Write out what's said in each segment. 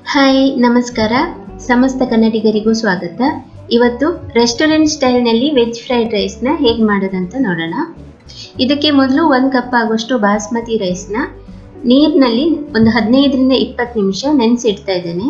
hi ನಮಸ್ಕಾರ ಸಮಸ್ತ ಕನ್ನಡಿಗರಿಗೂ ಸ್ವಾಗತ ಇವತ್ತು ರೆಸ್ಟೋರೆಂಟ್ ಸ್ಟೈಲ್ನಲ್ಲಿ ವೆಜ್ ಫ್ರೈಡ್ ರೈಸ್ನ ಹೇಗೆ ಮಾಡೋದಂತ ನೋಡೋಣ ಇದಕ್ಕೆ ಮೊದಲು ಒಂದು ಕಪ್ ಆಗುವಷ್ಟು ಬಾಸ್ಮತಿ ರೈಸ್ನ ನೀರಿನಲ್ಲಿ ಒಂದು ಹದಿನೈದರಿಂದ ಇಪ್ಪತ್ತು ನಿಮಿಷ ನೆನೆಸಿಡ್ತಾ ಇದ್ದೇನೆ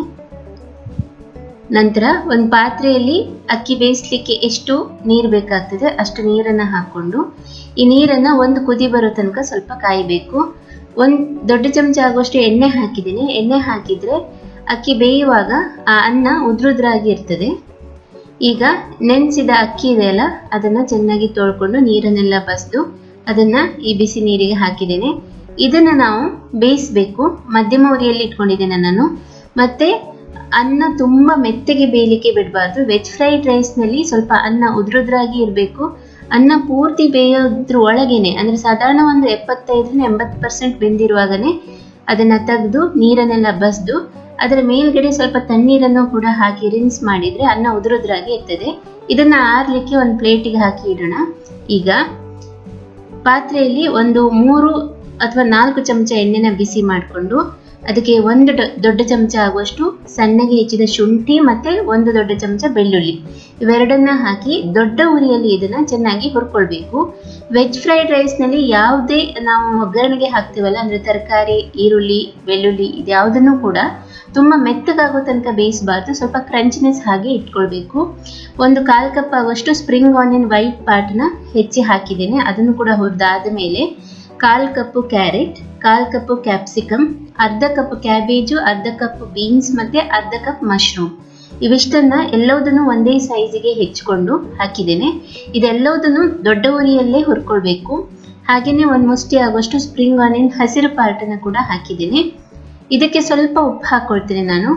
ನಂತರ ಒಂದು ಪಾತ್ರೆಯಲ್ಲಿ ಅಕ್ಕಿ ಬೇಯಿಸ್ಲಿಕ್ಕೆ ಎಷ್ಟು ನೀರು ಬೇಕಾಗ್ತದೆ ಅಷ್ಟು ನೀರನ್ನು ಹಾಕ್ಕೊಂಡು ಈ ನೀರನ್ನು ಒಂದು ಕುದಿ ಬರೋ ತನಕ ಸ್ವಲ್ಪ ಕಾಯಬೇಕು ಒಂದು ದೊಡ್ಡ ಚಮಚ ಆಗುವಷ್ಟು ಎಣ್ಣೆ ಹಾಕಿದ್ದೀನಿ ಎಣ್ಣೆ ಹಾಕಿದರೆ ಅಕ್ಕಿ ಬೇಯುವಾಗ ಆ ಅನ್ನ ಉದ್ರುದ್ರಾಗಿ ಇರ್ತದೆ ಈಗ ನೆನೆಸಿದ ಅಕ್ಕಿ ಇದೆಯಲ್ಲ ಅದನ್ನು ಚೆನ್ನಾಗಿ ತೊಳ್ಕೊಂಡು ನೀರನ್ನೆಲ್ಲ ಬಸ್ದು ಅದನ್ನು ಈ ಬಿಸಿ ನೀರಿಗೆ ಹಾಕಿದ್ದೇನೆ ಇದನ್ನು ನಾವು ಬೇಯಿಸಬೇಕು ಮಧ್ಯಮ ಉರಿಯಲ್ಲಿ ಇಟ್ಕೊಂಡಿದ್ದೇನೆ ನಾನು ಮತ್ತು ಅನ್ನ ತುಂಬ ಮೆತ್ತಗೆ ಬೇಯಲಿಕ್ಕೆ ಬಿಡಬಾರ್ದು ವೆಜ್ ಫ್ರೈಡ್ ರೈಸ್ನಲ್ಲಿ ಸ್ವಲ್ಪ ಅನ್ನ ಉದ್ರುದ್ರಾಗಿ ಇರಬೇಕು ಅನ್ನ ಪೂರ್ತಿ ಬೇಯೋದ್ರ ಒಳಗೇನೆ ಅಂದರೆ ಸಾಧಾರಣ ಒಂದು ಎಪ್ಪತ್ತೈದರಿಂದ ಎಂಬತ್ತು ಪರ್ಸೆಂಟ್ ಬೆಂದಿರುವಾಗನೇ ಅದನ್ನು ತೆಗೆದು ನೀರನ್ನೆಲ್ಲ ಬಸ್ದು ಅದರ ಮೇಲ್ಗಡೆ ಸ್ವಲ್ಪ ತಣ್ಣೀರನ್ನು ಕೂಡ ಹಾಕಿ ರಿನ್ಸ್ ಮಾಡಿದರೆ ಅನ್ನ ಉದುರುದ್ರಾಗಿ ಇರ್ತದೆ ಇದನ್ನು ಆರ್ಲಿಕ್ಕೆ ಒಂದು ಪ್ಲೇಟಿಗೆ ಹಾಕಿ ಇಡೋಣ ಈಗ ಪಾತ್ರೆಯಲ್ಲಿ ಒಂದು ಮೂರು ಅಥವಾ ನಾಲ್ಕು ಚಮಚ ಎಣ್ಣೆನ ಬಿಸಿ ಮಾಡಿಕೊಂಡು ಅದಕ್ಕೆ ಒಂದು ದೊಡ್ಡ ಚಮಚ ಆಗುವಷ್ಟು ಸಣ್ಣಗೆ ಹೆಚ್ಚಿದ ಶುಂಠಿ ಮತ್ತು ಒಂದು ದೊಡ್ಡ ಚಮಚ ಬೆಳ್ಳುಳ್ಳಿ ಇವೆರಡನ್ನ ಹಾಕಿ ದೊಡ್ಡ ಉರಿಯಲ್ಲಿ ಇದನ್ನು ಚೆನ್ನಾಗಿ ಹುರ್ಕೊಳ್ಬೇಕು ವೆಜ್ ಫ್ರೈಡ್ ರೈಸ್ನಲ್ಲಿ ಯಾವುದೇ ನಾವು ಒಗ್ಗರಣೆಗೆ ಹಾಕ್ತೀವಲ್ಲ ಅಂದರೆ ತರಕಾರಿ ಈರುಳ್ಳಿ ಬೆಳ್ಳುಳ್ಳಿ ಇದ್ಯಾವುದನ್ನು ಕೂಡ ತುಂಬ ಮೆತ್ತಗಾಗೋ ತನಕ ಬೇಯಿಸಬಾರ್ದು ಸ್ವಲ್ಪ ಕ್ರಂಚಿನೆಸ್ ಹಾಗೆ ಇಟ್ಕೊಳ್ಬೇಕು ಒಂದು ಕಾಲು ಕಪ್ ಆಗುವಷ್ಟು ಸ್ಪ್ರಿಂಗ್ ಆನಿಯನ್ ವೈಟ್ ಪಾರ್ಟ್ನ ಹೆಚ್ಚಿ ಹಾಕಿದ್ದೇನೆ ಅದನ್ನು ಕೂಡ ಹುರಿದಾದ ಮೇಲೆ ಕಾಲು ಕಪ್ಪು ಕ್ಯಾರೆಟ್ ಕಾಲು ಕಪ್ಪು ಕ್ಯಾಪ್ಸಿಕಮ್ ಅರ್ಧ ಕಪ್ ಕ್ಯಾಬೇಜು ಅರ್ಧ ಕಪ್ ಬೀನ್ಸ್ ಮತ್ತು ಅರ್ಧ ಕಪ್ ಮಶ್ರೂಮ್ ಇವಿಷ್ಟನ್ನ ಎಲ್ಲವುದನ್ನು ಒಂದೇ ಸೈಜಿಗೆ ಹೆಚ್ಚಿಕೊಂಡು ಹಾಕಿದ್ದೇನೆ ಇದೆಲ್ಲವುದನ್ನು ದೊಡ್ಡ ಉರಿಯಲ್ಲೇ ಹುರ್ಕೊಳ್ಬೇಕು ಹಾಗೆಯೇ ಒಂದು ಮುಷ್ಟಿ ಆಗುವಷ್ಟು ಸ್ಪ್ರಿಂಗ್ ಆನಿಯನ್ ಹಸಿರು ಪಾರ್ಟನ್ನು ಕೂಡ ಹಾಕಿದ್ದೇನೆ ಇದಕ್ಕೆ ಸ್ವಲ್ಪ ಉಪ್ಪು ಹಾಕ್ಕೊಳ್ತೇನೆ ನಾನು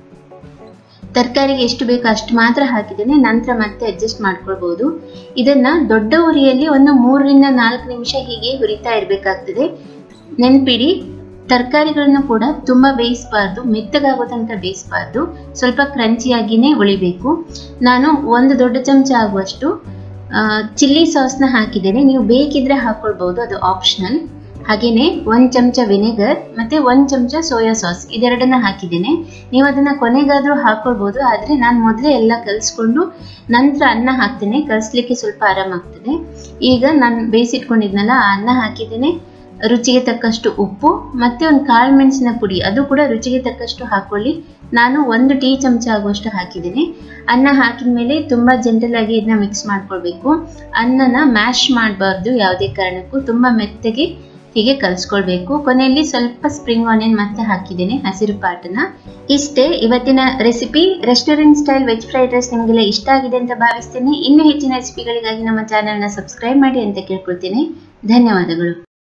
ತರಕಾರಿಗೆ ಎಷ್ಟು ಬೇಕೋ ಅಷ್ಟು ಮಾತ್ರ ಹಾಕಿದ್ದೇನೆ ನಂತರ ಮತ್ತೆ ಅಡ್ಜಸ್ಟ್ ಮಾಡ್ಕೊಳ್ಬೋದು ಇದನ್ನ ದೊಡ್ಡ ಉರಿಯಲ್ಲಿ ಒಂದು ಮೂರರಿಂದ ನಾಲ್ಕು ನಿಮಿಷ ಹೀಗೆ ಹುರಿತಾ ಇರಬೇಕಾಗ್ತದೆ ನೆನ್ಪಿಡಿ ತರಕಾರಿಗಳನ್ನು ಕೂಡ ತುಂಬ ಬೇಯಿಸಬಾರ್ದು ಮೆತ್ತಗಾಗೋ ತನಕ ಬೇಯಿಸಬಾರ್ದು ಸ್ವಲ್ಪ ಕ್ರಂಚಿಯಾಗಿಯೇ ಉಳಿಬೇಕು ನಾನು ಒಂದು ದೊಡ್ಡ ಚಮಚ ಆಗುವಷ್ಟು ಚಿಲ್ಲಿ ಸಾಸ್ನ ಹಾಕಿದ್ದೇನೆ ನೀವು ಬೇಕಿದ್ರೆ ಹಾಕ್ಕೊಳ್ಬೋದು ಅದು ಆಪ್ಷನಲ್ ಹಾಗೆಯೇ ಒಂದು ಚಮಚ ವಿನೆಗರ್ ಮತ್ತು ಒಂದು ಚಮಚ ಸೋಯಾ ಸಾಸ್ ಇದೆರಡನ್ನ ಹಾಕಿದ್ದೇನೆ ನೀವು ಅದನ್ನು ಕೊನೆಗಾದರೂ ಹಾಕ್ಕೊಳ್ಬೋದು ಆದರೆ ನಾನು ಮೊದಲೇ ಎಲ್ಲ ಕಲಿಸ್ಕೊಂಡು ನಂತರ ಅನ್ನ ಹಾಕ್ತೇನೆ ಕಲಿಸ್ಲಿಕ್ಕೆ ಸ್ವಲ್ಪ ಆರಾಮಾಗ್ತದೆ ಈಗ ನಾನು ಬೇಯಿಸಿಟ್ಕೊಂಡಿದ್ನಲ್ಲ ಆ ಅನ್ನ ಹಾಕಿದ್ದೇನೆ ರುಚಿಗೆ ತಕ್ಕಷ್ಟು ಉಪ್ಪು ಮತ್ತು ಒಂದು ಕಾಳು ಮೆಣಸಿನ ಪುಡಿ ಅದು ಕೂಡ ರುಚಿಗೆ ತಕ್ಕಷ್ಟು ಹಾಕ್ಕೊಳ್ಳಿ ನಾನು ಒಂದು ಟೀ ಚಮಚ ಆಗುವಷ್ಟು ಹಾಕಿದ್ದೀನಿ ಅನ್ನ ಹಾಕಿದ ಮೇಲೆ ತುಂಬ ಜೆಂಟಲಾಗಿ ಇದನ್ನ ಮಿಕ್ಸ್ ಮಾಡ್ಕೊಳ್ಬೇಕು ಅನ್ನನ ಮ್ಯಾಶ್ ಮಾಡಬಾರ್ದು ಯಾವುದೇ ಕಾರಣಕ್ಕೂ ತುಂಬ ಮೆತ್ತಗೆ ಹೀಗೆ ಕಲಿಸ್ಕೊಳ್ಬೇಕು ಕೊನೆಯಲ್ಲಿ ಸ್ವಲ್ಪ ಸ್ಪ್ರಿಂಗ್ ಆನಿಯನ್ ಮತ್ತೆ ಹಾಕಿದ್ದೇನೆ ಹಸಿರು ಪಾಟನ್ನ ಇಷ್ಟೇ ಇವತ್ತಿನ recipe restaurant style veg fried rice ನಿಮಗೆಲ್ಲ ಇಷ್ಟ ಆಗಿದೆ ಅಂತ ಭಾವಿಸ್ತೇನೆ ಇನ್ನೂ ಹೆಚ್ಚಿನ ರೆಸಿಪಿಗಳಿಗಾಗಿ ನಮ್ಮ ಚಾನೆಲ್ನ ಸಬ್ಸ್ಕ್ರೈಬ್ ಮಾಡಿ ಅಂತ ಕೇಳ್ಕೊಳ್ತೀನಿ ಧನ್ಯವಾದಗಳು